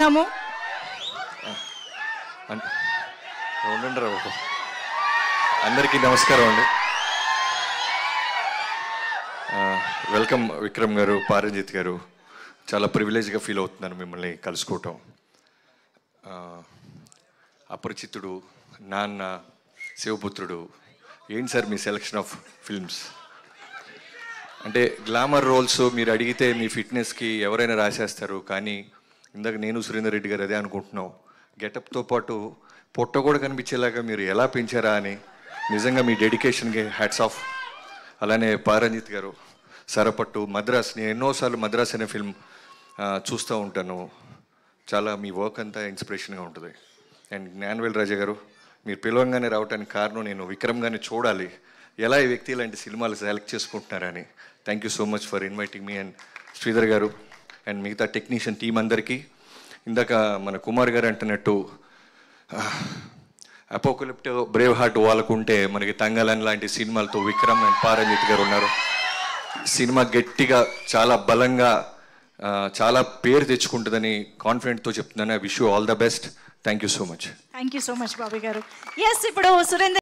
కోరుతున్నాము అన్- ఉండండి రా బాబు. అందరికీ నమస్కారం అండి ఆ, వెల్కమ్ విక్రమ్ గారు పారంజిత్ గారు చాలా ప్రివిలేజ్గా ఫీల్ అవుతున్నాను మిమ్మల్ని కలుసుకోవటం ఆ, అపరిచితుడు నాన్న శివపుత్రుడు ఏంటి సార్ మీ సెలెక్షన్ ఆఫ్ ఫిల్మ్స్ అంటే గ్లామర్ రోల్స్ మీరు అడిగితే మీ ఫిట్నెస్కి ఎవరైనా రాసేస్తారు కానీ ఇందాక నేను సురేందర్ రెడ్డి గారు అదే అనుకుంటున్నాం గెటప్తో పాటు పొట్ట కూడా కనిపించేలాగా మీరు ఎలా పెంచారా అని నిజంగా మీ డెడికేషన్కి హ్యాట్స్ ఆఫ్ అలానే పారంజిత్ గారు సరపట్టు మద్రాస్ నేను ఎన్నోసార్లు మద్రాస్ అనే ఫిల్మ్ చూస్తూ ఉంటాను చాలా మీ వర్క్ అంతా ఇన్స్పిరేషన్గా ఉంటుంది అండ్ జ్ఞానవేల్ రాజా గారు మీరు పిలవంగానే రావడానికి కారణం నేను విక్రమ్ గారిని చూడాలి ఎలా ఈ వ్యక్తి ఇలాంటి సినిమాలు సెలెక్ట్ చేసుకుంటున్నారని thank you so much for inviting me and Sridhar గారు అండ్ మిగతా టెక్నీషియన్ టీం అందరికీ ఇందాక మన కుమార్ గారు అంటున్నట్టు అపోకలిప్ట్ బ్రేవ్ హార్ట్ వాళ్ళకుంటే మనకి తంగలన్ లాంటి సినిమాలతో విక్రమ్ అండ్ పారంజిత్ గారు ఉన్నారు సినిమా గట్టిగా చాలా బలంగా ఆ, చాలా పేరు తెచ్చుకుంటుందని కాన్ఫిడెంట్తో చెప్తున్నాను I wish you all the best thank you so much thank you so much Bobby గారు ఎస్ ఇప్పుడు సురేందర్